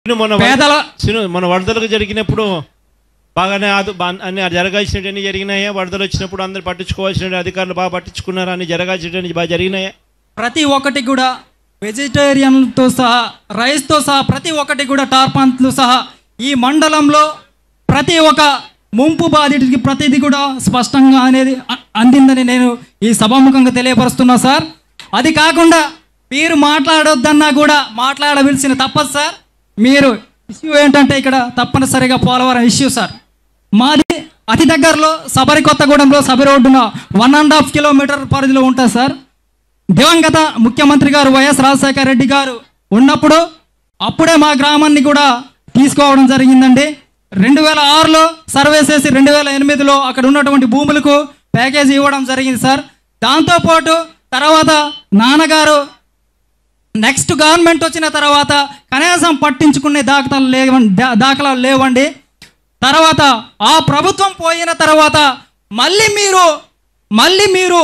నేను మొన్న వరద- పేదల సిను మన వరదలకు జరిగినప్పుడు బాగానే ఆదు బా- అన్ని జరగాల్సినవన్నీ జరిగినాయా వరదలు వచ్చినప్పుడు అందరు పట్టించుకోవాల్సిన అధికారులు బాగా పట్టించుకున్నారా అన్ని జరగాల్సినవి బాగా జరిగినాయా ప్రతి ఒక్కటి కూడా వెజిటేరియన్తో సహా రైస్తో సహా ప్రతి ఒక్కటి కూడా టార్పాన్తో సహా ఈ మండలంలో ప్రతి ఒక్క ముంపు బాధితుడికి ప్రతిదీ కూడా స్పష్టంగా అనేది అ- అందిందని నేను ఈ సభాముఖంగా తెలియపరుస్తున్నా సార్ అది కాకుండా మీరు మాట్లాడొద్దన్నా కూడా మాట్లాడవలసిన తప్పదు సార్ మీరు ఇష్యూ ఏంటంటే ఇక్కడ తప్పనిసరిగా పోలవరం ఇష్యూ సార్ మాది అతి దగ్గరలో సబరి కొత్తగూడెంలో సబరి రోడ్డున వన్ అండ్ హాఫ్ కిలోమీటర్ పరిధిలో ఉంటుంది సార్ దివంగత ముఖ్యమంత్రి గారు వైఎస్ రాజశేఖర రెడ్డి గారు ఉన్నప్పుడు అప్పుడే మా గ్రామాన్ని కూడా తీసుకోవడం జరిగిందండి రెండు వేల ఆరులో సర్వే చేసి రెండు వేల ఎనిమిదిలో అక్కడ ఉన్నటువంటి భూములకు ప్యాకేజీ ఇవ్వడం జరిగింది సార్ దాంతోపాటు తర్వాత నాన్నగారు నెక్స్ట్ గవర్నమెంట్ వచ్చిన తర్వాత కనీసం పట్టించుకునే దాఖలాలు లేవండి దా- దాఖలాలు లేవండి తర్వాత ఆ ప్రభుత్వం పోయిన తర్వాత మళ్ళీ మీరు మళ్ళీ మీరు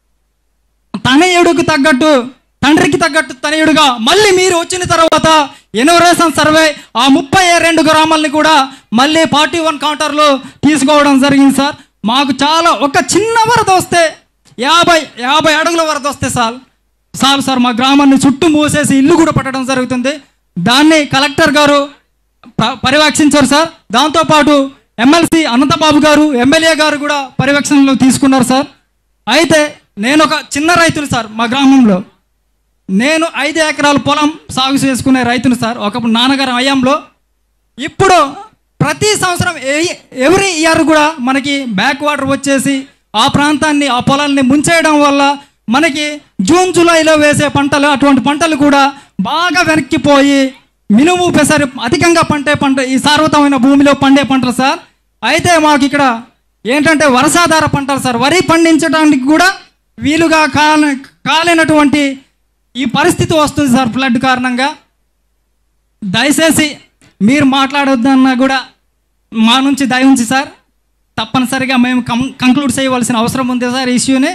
తనయుడికి తగ్గట్టు తండ్రికి తగ్గట్టు తనయుడుగా మళ్ళీ మీరు వచ్చిన తర్వాత ఎనోరేషన్ సర్వే ఆ ముప్పై రెండు గ్రామాలని కూడా మళ్ళీ ఫార్టీ వన్ కౌంటర్లో తీసుకోవడం జరిగింది సార్ మాకు చాలా ఒక చిన్న వరద వస్తే యాభై యాభై అడుగుల వరద వస్తే సార్ చాలు సార్ మా గ్రామాన్ని చుట్టూ మూసేసి ఇల్లు కూడా పట్టడం జరుగుతుంది దాన్ని కలెక్టర్ గారు ప- పర్యవేక్షించారు సార్ దాంతోపాటు ఎమ్మెల్సీ అనంతబాబు గారు ఎమ్మెల్యే గారు కూడా పర్యవేక్షణలో తీసుకున్నారు సార్ అయితే నేను ఒక చిన్న రైతును సార్ మా గ్రామంలో నేను ఐదు ఎకరాల పొలం సాగు చేసుకునే రైతును సార్ ఒకప్పుడు నాన్నగారు అయ్యంలో ఇప్పుడు ప్రతి సంవత్సరం ఎవ్రీ ఇయర్ కూడా మనకి బ్యాక్ వాటర్ వచ్చేసి ఆ ప్రాంతాన్ని ఆ పొలాల్ని ముంచేయడం వల్ల మనకి జూన్ జూలైలో వేసే పంటలు అటువంటి పంటలు కూడా బాగా వెనక్కిపోయి మినుము పెసరి అధికంగా పండే పంట ఈ సార్వతమైన భూమిలో పండే పంటలు సార్ అయితే మాకు ఇక్కడ ఏంటంటే వర్షాధార పంటలు సార్ వరి పండించడానికి కూడా వీలుగా కాల కాలేనటువంటి ఈ పరిస్థితి వస్తుంది సార్ ఫ్లడ్ కారణంగా దయచేసి మీరు మాట్లాడొద్దన్నా కూడా మా నుంచి దయ ఉంచి సార్ తప్పనిసరిగా మేము కం కంక్లూడ్ చేయవలసిన అవసరం ఉంది సార్ ఈ ఇష్యూని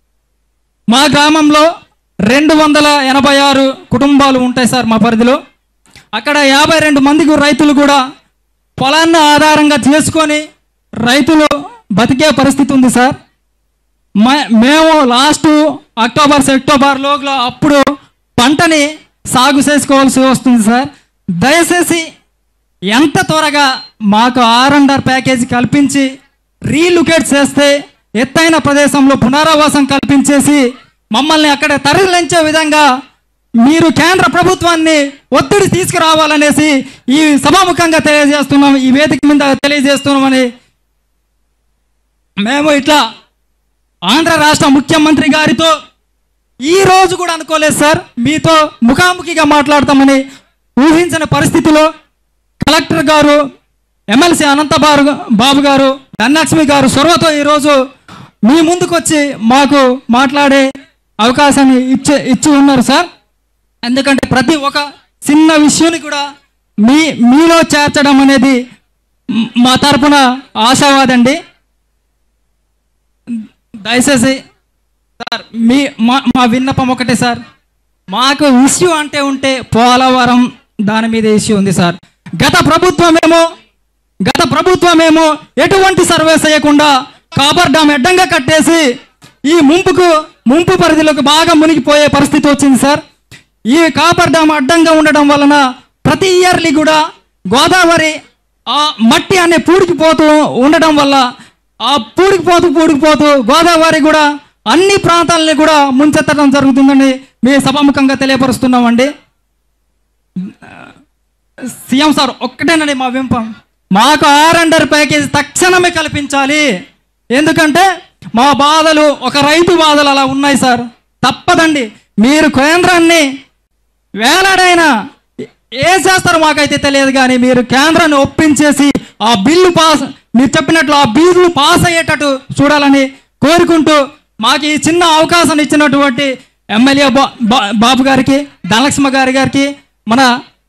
మా గ్రామంలో రెండు వందల ఎనభై ఆరు కుటుంబాలు ఉంటాయి సార్ మా పరిధిలో అక్కడ యాభై రెండు మందికి రైతులు కూడా పొలాన్ని ఆధారంగా చేసుకొని రైతులు బతికే పరిస్థితి ఉంది సార్ మ- మేము లాస్ట్ అక్టోబర్ సెప్టోబర్లో అప్పుడు పంటని సాగు చేసుకోవాల్సి వస్తుంది సార్ దయచేసి ఎంత త్వరగా మాకు ఆర్ అండ్ ఆర్ ప్యాకేజీ కల్పించి రీలొకేట్ చేస్తే ఎత్తైన ప్రదేశంలో పునరావాసం కల్పించేసి మమ్మల్ని అక్కడ తరలించే విధంగా మీరు కేంద్ర ప్రభుత్వాన్ని ఒత్తిడి తీసుకురావాలనేసి ఈ సభాముఖంగా తెలియజేస్తున్నాం ఈ వేదిక మీద తెలియజేస్తున్నామని మేము ఇట్లా ఆంధ్ర రాష్ట్ర ముఖ్యమంత్రి గారితో ఈ రోజు కూడా అనుకోలేదు సార్ మీతో ముఖాముఖిగా మాట్లాడతామని ఊహించిన పరిస్థితిలో కలెక్టర్ గారు ఎమ్మెల్సీ అనంత బారు బాబు గారు ధనలక్ష్మి గారు చొరవతో ఈరోజు మీ ముందుకు వచ్చి మాకు మాట్లాడే అవకాశాన్ని ఇచ్చి ఇచ్చి ఉన్నారు సార్ ఎందుకంటే ప్రతి ఒక్క చిన్న విషయాన్ని కూడా మీ మీలో చేర్చడం అనేది మ్- మా తరపున ఆశావాదండి దయచేసి సార్ మీ మా మా విన్నపం ఒకటే సార్ మాకు ఇష్యూ అంటే ఉంటే పోలవరం దాని మీద ఇష్యూ ఉంది సార్ గత ప్రభుత్వమేమో గత ప్రభుత్వమేమో ఎటువంటి సర్వే చేయకుండా కాపర్ డామ్ అడ్డంగా కట్టేసి ఈ ముంపుకు ముంపు పరిధిలోకి బాగా మునిగిపోయే పరిస్థితి వచ్చింది సార్ ఈ కాపర్ డామ్ అడ్డంగా ఉండడం వలన ప్రతి ఇయర్లీ కూడా గోదావరి ఆ మట్టి అనే పూడికిపోతూ ఉండడం వల్ల ఆ పూడికిపోతూ పూడికిపోతూ గోదావరి కూడా అన్ని ప్రాంతాలని కూడా ముంచెత్తడం జరుగుతుందని మీ సభాముఖంగా తెలియపరుస్తున్నామండి సీఎం సార్ ఒక్కటేనండి మా వింపం మాకు ఆర్ అండర్ ప్యాకేజ్ తక్షణమే కల్పించాలి ఎందుకంటే మా బాధలు ఒక రైతు బాధలు అలా ఉన్నాయి సార్ తప్పదండి మీరు కేంద్రాన్ని వేలాడైన ఏం చేస్తారో మాకైతే తెలియదు కానీ మీరు కేంద్రాన్ని ఒప్పించేసి ఆ బిల్లు పాస్ మీరు చెప్పినట్లు ఆ బిల్లు పాస్ అయ్యేటట్టు చూడాలని కోరుకుంటూ మాకు ఈ చిన్న అవకాశం ఇచ్చినటువంటి ఎమ్మెల్యే బా- బా- బాబు గారికి ధనలక్ష్మ గారి గారికి మన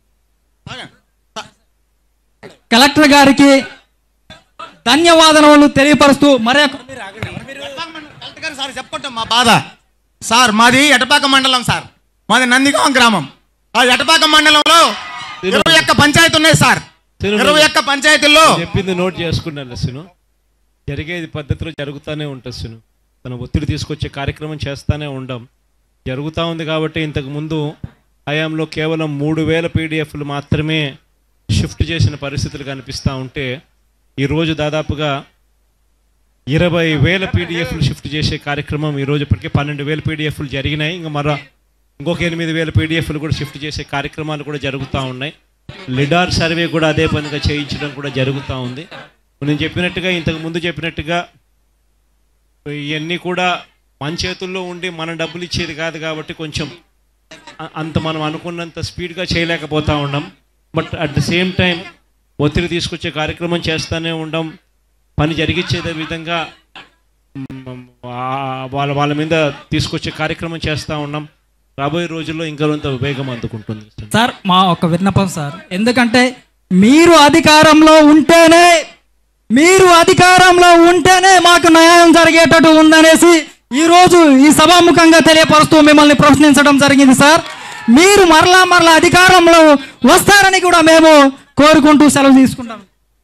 కలెక్టర్ గారికి ధన్యవాదాలు తెలియపరుస్తూ మరే కలెక్టర్ గారు సార్ చెప్పండి మా బాధ సార్ మాది ఎటపాక మండలం సార్ మాది నందిగాం గ్రామం ఆ ఎటపాక మండలంలో తిను. ఇరవై ఒక్క పంచాయతీ ఉన్నాయి సార్ తిను. ఇరవై ఒక్క పంచాయతీల్లో చెప్పింది నోట్ చేసుకున్నాను సును జరిగేది పద్ధతిలో జరుగుతూనే ఉంటుంది సును తన ఒత్తిడి తీసుకొచ్చే కార్యక్రమం చేస్తూనే ఉండం జరుగుతూ ఉంది కాబట్టి ఇంతకు ముందు హయాంలో కేవలం మూడు వేల పీడిఎఫ్లు మాత్రమే షిఫ్ట్ చేసిన పరిస్థితులు కనిపిస్తూ ఉంటే ఈరోజు దాదాపుగా ఇరవై వేల పీడిఎఫ్లు షిఫ్ట్ చేసే కార్యక్రమం ఈరోజు ఇప్పటికే పన్నెండు వేల పీడిఎఫ్లు జరిగినాయి ఇంకా మరో ఇంకొక ఎనిమిది వేల పీడిఎఫ్లు కూడా షిఫ్ట్ చేసే కార్యక్రమాలు కూడా జరుగుతూ ఉన్నాయి లిడార్ సర్వే కూడా అదే పనిగా చేయించడం కూడా జరుగుతూ ఉంది నేను చెప్పినట్టుగా ఇంతకు ముందు చెప్పినట్టుగా ఇవన్నీ కూడా మన చేతుల్లో ఉండి మన డబ్బులు ఇచ్చేది కాదు కాబట్టి కొంచెం అ- అంత మనం అనుకున్నంత స్పీడ్గా చేయలేకపోతా ఉన్నాం but at the same time ఒత్తిడి తీసుకొచ్చే కార్యక్రమం చేస్తూనే ఉండం పని జరిగించే విధంగా మ్, ఆ- వాళ్ళ వాళ్ళ మీద తీసుకొచ్చే కార్యక్రమం చేస్తూ ఉన్నాం రాబోయే రోజుల్లో ఇంకా కొంత వేగం అందుకుంటుంది సార్ మా ఒక విన్నపం సార్ ఎందుకంటే మీరు అధికారంలో ఉంటేనే మీరు అధికారంలో ఉంటేనే మాకు న్యాయం జరిగేటట్టు ఉందనేసి ఈరోజు ఈ సభాముఖంగా తెలియపరుస్తూ మిమ్మల్ని ప్రశ్నించడం జరిగింది సార్ మీరు మరలా మరలా అధికారంలో వస్తారని కూడా మేము కోరుకుంటూ సెలవు తీసుకుంటాం